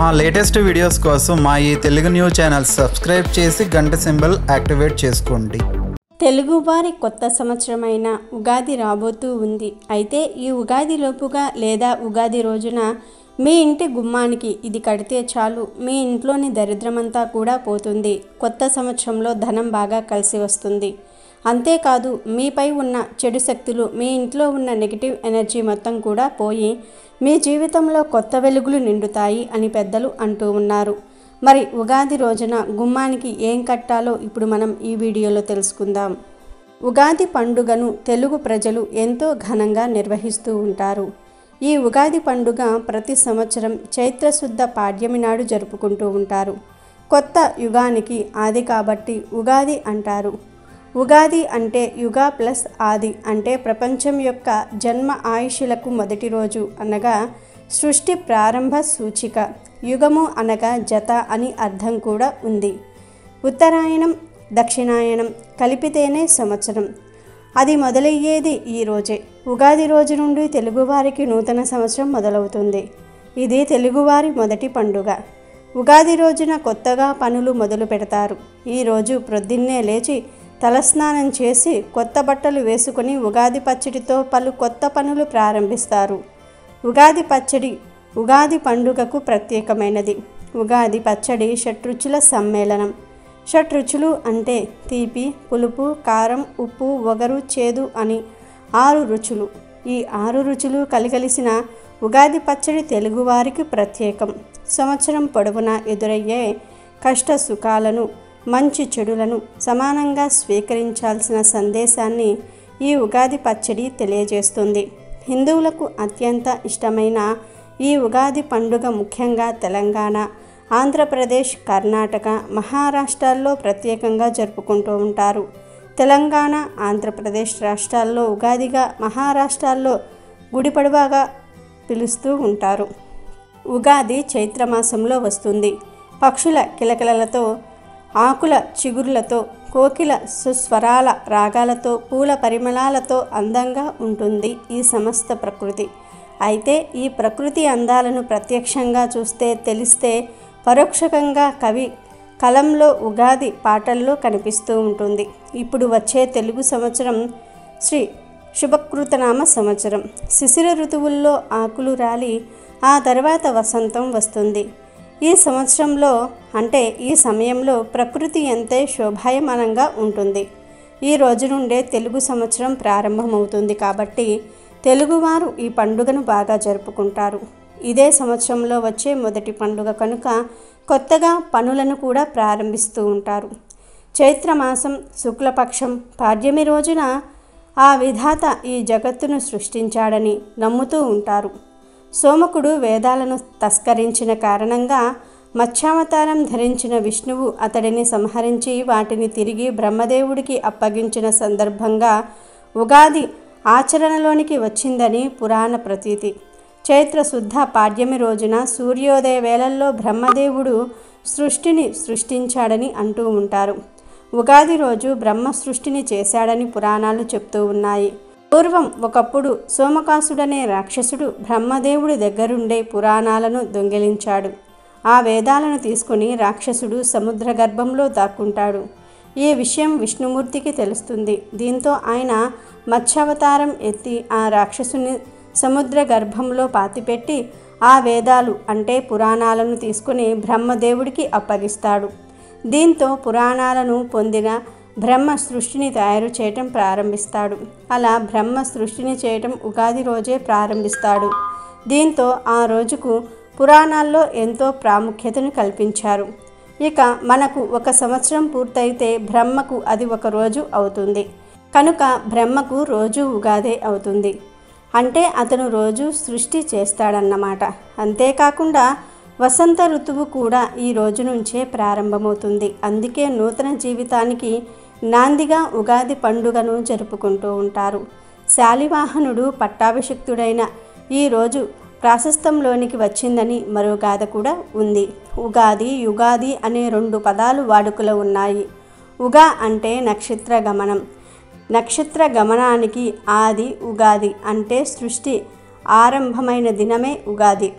మా latest videos కోసం మా ఈ తెలుగు న్యూస్ ఛానల్ సబ్స్క్రైబ్ చేసి గంట సింబల్ యాక్టివేట్ చేసుకోండి తెలుగువారి కొత్త సంవత్సరమైన ఉగాది రాబోతూ ఉంది అయితే ఈ ఉగాది లోపుగా లేదా ఉగాది రోజున మీ ఇంటి గుమ్మానికి ఇది కడితే చాలు మీ ఇంట్లోని దరిద్రమంతా కూడా పోతుంది కొత్త సంవత్సరంలో ధనం బాగా కలిసి వస్తుంది అంతేకాదు మీపై ఉన్న చెడు శక్తులు మీ ఇంట్లో ఉన్న నెగిటివ్ ఎనర్జీ మొత్తం కూడా పోయి మీ జీవితంలో కొత్త వెలుగులు నిండుతాయి అని పెద్దలు అంటూ ఉన్నారు మరి ఉగాది రోజున గుమ్మానికి ఏం కట్టాలో ఇప్పుడు మనం ఈ వీడియోలో తెలుసుకుందాం ఉగాది పండుగను తెలుగు ప్రజలు ఎంతో ఘనంగా నిర్వహిస్తూ ఉంటారు ఈ ఉగాది పండుగ ప్రతి సంవత్సరం చైత్రశుద్ధ పాడ్యమి నాడు జరుపుకుంటూ ఉంటారు కొత్త యుగానికి ఆది కాబట్టి ఉగాది అంటారు ఉగాది అంటే యుగా ప్లస్ ఆది అంటే ప్రపంచం యొక్క జన్మ ఆయుష్యులకు మొదటి రోజు అనగా సృష్టి ప్రారంభ సూచిక యుగము అనగా జత అని అర్థం కూడా ఉంది ఉత్తరాయణం దక్షిణాయనం కలిపితేనే సంవత్సరం అది మొదలయ్యేది ఈ రోజే ఉగాది రోజు నుండి తెలుగువారికి నూతన సంవత్సరం మొదలవుతుంది ఇది తెలుగువారి మొదటి పండుగ ఉగాది రోజున కొత్తగా పనులు మొదలు పెడతారు ఈరోజు ప్రొద్దున్నే లేచి తలస్నానం చేసి కొత్త బట్టలు వేసుకొని ఉగాది పచ్చడితో పలు కొత్త పనులు ప్రారంభిస్తారు ఉగాది పచ్చడి ఉగాది పండుగకు ప్రత్యేకమైనది ఉగాది పచ్చడి షట్రుచుల సమ్మేళనం షట్రుచులు అంటే తీపి పులుపు కారం ఉప్పు వగరు చేదు అని ఆరు రుచులు ఈ ఆరు రుచులు కలిగలిసిన ఉగాది పచ్చడి తెలుగువారికి ప్రత్యేకం సంవత్సరం పొడవునా ఎదురయ్యే కష్ట సుఖాలను మంచి చెడులను సమానంగా స్వీకరించాల్సిన సందేశాన్ని ఈ ఉగాది పచ్చడి తెలియజేస్తుంది హిందువులకు అత్యంత ఇష్టమైన ఈ ఉగాది పండుగ ముఖ్యంగా తెలంగాణ ఆంధ్రప్రదేశ్ కర్ణాటక మహారాష్ట్రాల్లో ప్రత్యేకంగా జరుపుకుంటూ ఉంటారు తెలంగాణ ఆంధ్రప్రదేశ్ రాష్ట్రాల్లో ఉగాదిగా మహారాష్ట్రాల్లో గుడిపడవగా పిలుస్తూ ఉంటారు ఉగాది చైత్రమాసంలో వస్తుంది పక్షుల కిలకిలలతో ఆకుల చిగురులతో కోకిల సుస్వరాల రాగాలతో పూల పరిమళాలతో అందంగా ఉంటుంది ఈ సమస్త ప్రకృతి అయితే ఈ ప్రకృతి అందాలను ప్రత్యక్షంగా చూస్తే తెలిస్తే పరోక్షకంగా కవి కలంలో ఉగాది పాటల్లో కనిపిస్తూ ఉంటుంది ఇప్పుడు వచ్చే తెలుగు సంవత్సరం శ్రీ శుభకృతనామ సంవత్సరం శిశిర ఋతువుల్లో ఆకులు రాలి ఆ తర్వాత వసంతం వస్తుంది ఈ సంవత్సరంలో అంటే ఈ సమయంలో ప్రకృతి ఎంతే శోభాయమానంగా ఉంటుంది ఈ రోజు నుండే తెలుగు సంవత్సరం ప్రారంభమవుతుంది కాబట్టి తెలుగువారు ఈ పండుగను బాగా జరుపుకుంటారు ఇదే సంవత్సరంలో వచ్చే మొదటి పండుగ కనుక కొత్తగా పనులను కూడా ప్రారంభిస్తూ ఉంటారు చైత్రమాసం శుక్లపక్షం పాడ్యమి రోజున ఆ విధాత ఈ జగత్తును సృష్టించాడని నమ్ముతూ ఉంటారు సోమకుడు వేదాలను తస్కరించిన కారణంగా మత్స్యావతారం ధరించిన విష్ణువు అతడిని సంహరించి వాటిని తిరిగి బ్రహ్మదేవుడికి అప్పగించిన సందర్భంగా ఉగాది ఆచరణలోనికి వచ్చిందని పురాణ ప్రతీతి చైత్ర శుద్ధ పాడ్యమి రోజున సూర్యోదయ వేళల్లో బ్రహ్మదేవుడు సృష్టిని సృష్టించాడని అంటూ ఉంటారు ఉగాది రోజు బ్రహ్మ సృష్టిని చేశాడని పురాణాలు చెప్తూ ఉన్నాయి పూర్వం ఒకప్పుడు సోమకాసుడనే రాక్షసుడు బ్రహ్మదేవుడి దగ్గరుండే పురాణాలను దొంగిలించాడు ఆ వేదాలను తీసుకుని రాక్షసుడు సముద్ర గర్భంలో దాక్కుంటాడు ఈ విషయం విష్ణుమూర్తికి తెలుస్తుంది దీంతో ఆయన మత్స్యావతారం ఎత్తి ఆ రాక్షసుని సముద్ర గర్భంలో పాతిపెట్టి ఆ వేదాలు అంటే పురాణాలను తీసుకుని బ్రహ్మదేవుడికి అప్పగిస్తాడు దీంతో పురాణాలను పొందిన బ్రహ్మ సృష్టిని తయారు చేయటం ప్రారంభిస్తాడు అలా బ్రహ్మ సృష్టిని చేయటం ఉగాది రోజే ప్రారంభిస్తాడు దీంతో ఆ రోజుకు పురాణాల్లో ఎంతో ప్రాముఖ్యతను కల్పించారు ఇక మనకు ఒక సంవత్సరం పూర్తయితే బ్రహ్మకు అది ఒక రోజు అవుతుంది కనుక బ్రహ్మకు రోజు ఉగాదే అవుతుంది అంటే అతను రోజు సృష్టి చేస్తాడన్నమాట అంతేకాకుండా వసంత ఋతువు కూడా ఈ రోజు నుంచే ప్రారంభమవుతుంది అందుకే నూతన జీవితానికి నాందిగా ఉగాది పండుగను జరుపుకుంటూ ఉంటారు శాలివాహనుడు పట్టాభిషిక్తుడైన ఈ రోజు ప్రాశస్తంలోనికి వచ్చిందని మరో గాథ కూడా ఉంది ఉగాది యుగాది అనే రెండు పదాలు వాడుకలో ఉన్నాయి ఉగా అంటే నక్షత్ర గమనం నక్షత్ర గమనానికి ఆది ఉగాది అంటే సృష్టి ఆరంభమైన దినమే ఉగాది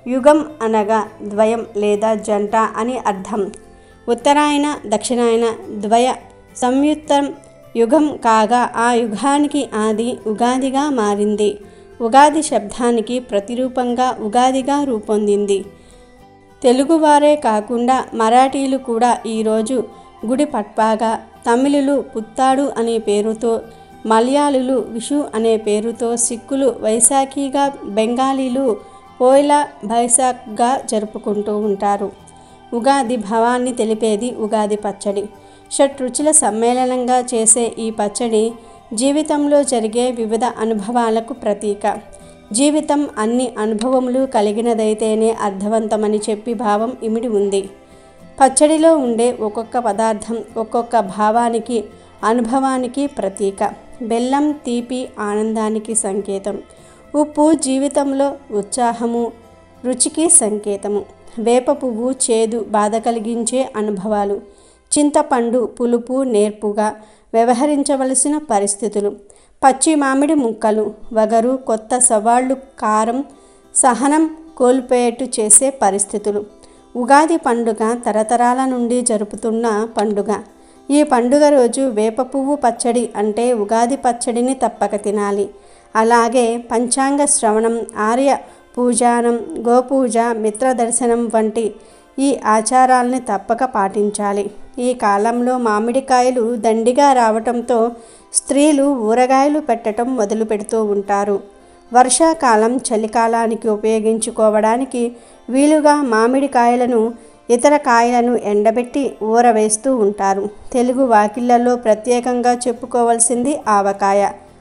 యుగం అనగా ద్వయం లేదా జంట అని అర్థం ఉత్తరాయణ దక్షిణాయన ద్వయ సంయుక్తం యుగం కాగా ఆ యుగానికి ఆది ఉగాదిగా మారింది ఉగాది శబ్దానికి ప్రతిరూపంగా ఉగాదిగా రూపొందింది తెలుగువారే కాకుండా మరాఠీలు కూడా ఈరోజు గుడి పట్వాగా తమిళులు పుత్తాడు అనే పేరుతో మలయాళులు విషు అనే పేరుతో సిక్కులు వైశాఖిగా బెంగాలీలు పోయిలా బైశాఖ్గా జరుపుకుంటూ ఉంటారు ఉగాది భావాన్ని తెలిపేది ఉగాది పచ్చడి షట్ రుచుల సమ్మేళనంగా చేసే ఈ పచ్చడి జీవితంలో జరిగే వివిధ అనుభవాలకు ప్రతీక జీవితం అన్ని అనుభవములు కలిగినదైతేనే అర్థవంతమని చెప్పి భావం ఇమిడి ఉంది పచ్చడిలో ఉండే ఒక్కొక్క పదార్థం ఒక్కొక్క భావానికి అనుభవానికి ప్రతీక బెల్లం తీపి ఆనందానికి సంకేతం ఉప్పు జీవితంలో ఉత్సాహము రుచికి సంకేతము వేప పువ్వు చేదు బాధ కలిగించే అనుభవాలు చింతపండు పులుపు నేర్పుగా వ్యవహరించవలసిన పరిస్థితులు పచ్చి మామిడి ముక్కలు వగరు కొత్త సవాళ్ళు కారం సహనం కోల్పోయేట్టు చేసే పరిస్థితులు ఉగాది పండుగ తరతరాల నుండి జరుపుతున్న పండుగ ఈ పండుగ రోజు వేప పువ్వు పచ్చడి అంటే ఉగాది పచ్చడిని తప్పక తినాలి అలాగే పంచాంగ శ్రవణం ఆర్య పూజానం గోపూజ మిత్ర దర్శనం వంటి ఈ ఆచారాల్ని తప్పక పాటించాలి ఈ కాలంలో మామిడికాయలు దండిగా రావటంతో స్త్రీలు ఊరగాయలు పెట్టడం మొదలు పెడుతూ ఉంటారు వర్షాకాలం చలికాలానికి ఉపయోగించుకోవడానికి వీలుగా మామిడికాయలను ఇతర కాయలను ఎండబెట్టి ఊరవేస్తూ ఉంటారు తెలుగు వాకిళ్లలో ప్రత్యేకంగా చెప్పుకోవాల్సింది ఆవకాయ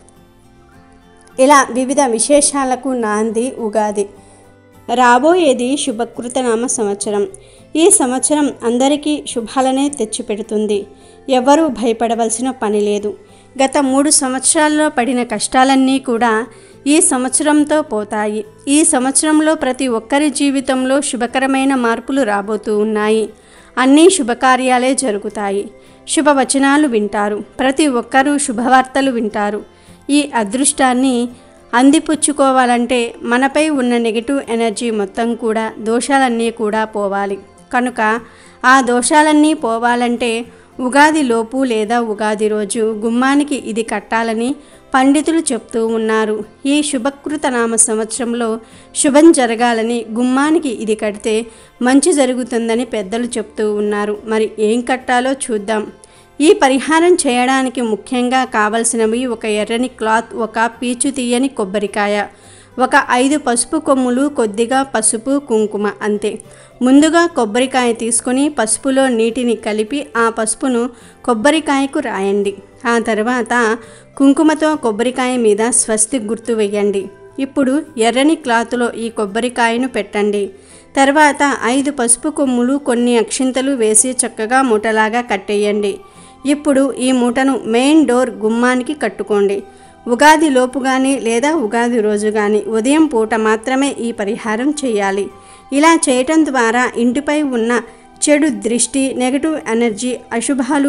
ఇలా వివిధ విశేషాలకు నాంది ఉగాది రాబోయేది శుభకృతనామ సంవత్సరం ఈ సంవత్సరం అందరికీ శుభాలనే తెచ్చిపెడుతుంది ఎవరూ భయపడవలసిన పని లేదు గత మూడు సంవత్సరాల్లో పడిన కష్టాలన్నీ కూడా ఈ సంవత్సరంతో పోతాయి ఈ సంవత్సరంలో ప్రతి ఒక్కరి జీవితంలో శుభకరమైన మార్పులు రాబోతూ ఉన్నాయి అన్నీ శుభకార్యాలే జరుగుతాయి శుభవచనాలు వింటారు ప్రతి ఒక్కరూ శుభవార్తలు వింటారు ఈ అదృష్టాన్ని అందిపుచ్చుకోవాలంటే మనపై ఉన్న నెగిటివ్ ఎనర్జీ మొత్తం కూడా దోషాలన్నీ కూడా పోవాలి కనుక ఆ దోషాలన్నీ పోవాలంటే ఉగాది లోపు లేదా ఉగాది రోజు గుమ్మానికి ఇది కట్టాలని పండితులు చెప్తూ ఉన్నారు ఈ శుభకృత నామ సంవత్సరంలో శుభం జరగాలని గుమ్మానికి ఇది కడితే మంచి జరుగుతుందని పెద్దలు చెప్తూ ఉన్నారు మరి ఏం కట్టాలో చూద్దాం ఈ పరిహారం చేయడానికి ముఖ్యంగా కావలసినవి ఒక ఎర్రని క్లాత్ ఒక పీచు తీయని కొబ్బరికాయ ఒక ఐదు పసుపు కొమ్ములు కొద్దిగా పసుపు కుంకుమ అంతే ముందుగా కొబ్బరికాయ తీసుకొని పసుపులో నీటిని కలిపి ఆ పసుపును కొబ్బరికాయకు రాయండి ఆ తర్వాత కుంకుమతో కొబ్బరికాయ మీద స్వస్తి గుర్తు వేయండి ఇప్పుడు ఎర్రని క్లాతులో ఈ కొబ్బరికాయను పెట్టండి తర్వాత ఐదు పసుపు కొమ్ములు కొన్ని అక్షింతలు వేసి చక్కగా మూటలాగా కట్టేయండి ఇప్పుడు ఈ మూటను మెయిన్ డోర్ గుమ్మానికి కట్టుకోండి ఉగాది లోపు కానీ లేదా ఉగాది రోజు కానీ ఉదయం పూట మాత్రమే ఈ పరిహారం చేయాలి ఇలా చేయటం ద్వారా ఇంటిపై ఉన్న చెడు దృష్టి నెగటివ్ ఎనర్జీ అశుభాలు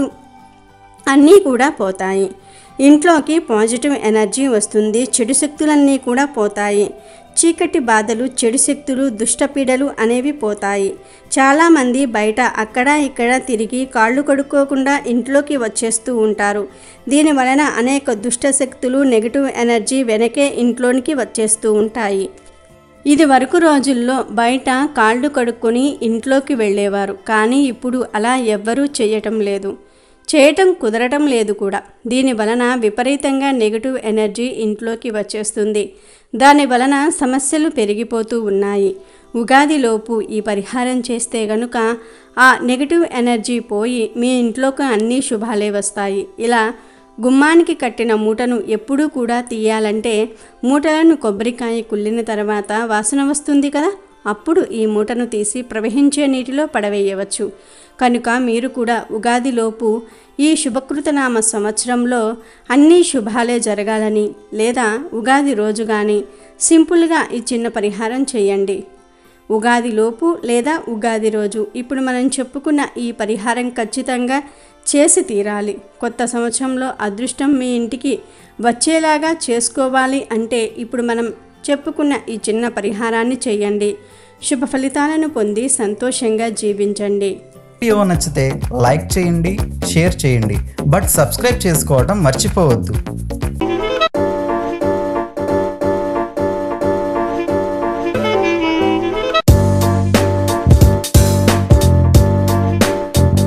అన్నీ కూడా పోతాయి ఇంట్లోకి పాజిటివ్ ఎనర్జీ వస్తుంది చెడు శక్తులన్నీ కూడా పోతాయి చీకటి బాధలు చెడు శక్తులు దుష్టపీడలు అనేవి పోతాయి చాలామంది బయట అక్కడ ఇక్కడ తిరిగి కాళ్ళు కడుక్కోకుండా ఇంట్లోకి వచ్చేస్తూ ఉంటారు దీని వలన అనేక దుష్ట శక్తులు నెగిటివ్ ఎనర్జీ వెనకే ఇంట్లోనికి వచ్చేస్తూ ఉంటాయి ఇది వరకు రోజుల్లో బయట కాళ్ళు కడుక్కొని ఇంట్లోకి వెళ్ళేవారు కానీ ఇప్పుడు అలా ఎవ్వరూ చేయటం లేదు చేయటం కుదరటం లేదు కూడా దీని వలన విపరీతంగా నెగిటివ్ ఎనర్జీ ఇంట్లోకి వచ్చేస్తుంది దాని వలన సమస్యలు పెరిగిపోతూ ఉన్నాయి ఉగాదిలోపు ఈ పరిహారం చేస్తే గనుక ఆ నెగిటివ్ ఎనర్జీ పోయి మీ ఇంట్లోకి అన్ని శుభాలే వస్తాయి ఇలా గుమ్మానికి కట్టిన మూటను ఎప్పుడూ కూడా తీయాలంటే మూటలను కొబ్బరికాయ కుళ్ళిన తర్వాత వాసన వస్తుంది కదా అప్పుడు ఈ మూటను తీసి ప్రవహించే నీటిలో పడవేయవచ్చు కనుక మీరు కూడా ఉగాదిలోపు ఈ శుభకృతనామ సంవత్సరంలో అన్ని శుభాలే జరగాలని లేదా ఉగాది రోజు కానీ సింపుల్గా ఈ చిన్న పరిహారం చేయండి ఉగాది లోపు లేదా ఉగాది రోజు ఇప్పుడు మనం చెప్పుకున్న ఈ పరిహారం ఖచ్చితంగా చేసి తీరాలి కొత్త సంవత్సరంలో అదృష్టం మీ ఇంటికి వచ్చేలాగా చేసుకోవాలి అంటే ఇప్పుడు మనం చెప్పుకున్న ఈ చిన్న పరిహారాన్ని చేయండి శుభ ఫలితాలను పొంది సంతోషంగా జీవించండి వీడియో నచ్చితే లైక్ చేయండి షేర్ చేయండి బట్ సబ్స్క్రైబ్ చేసుకోవడం మర్చిపోవద్దు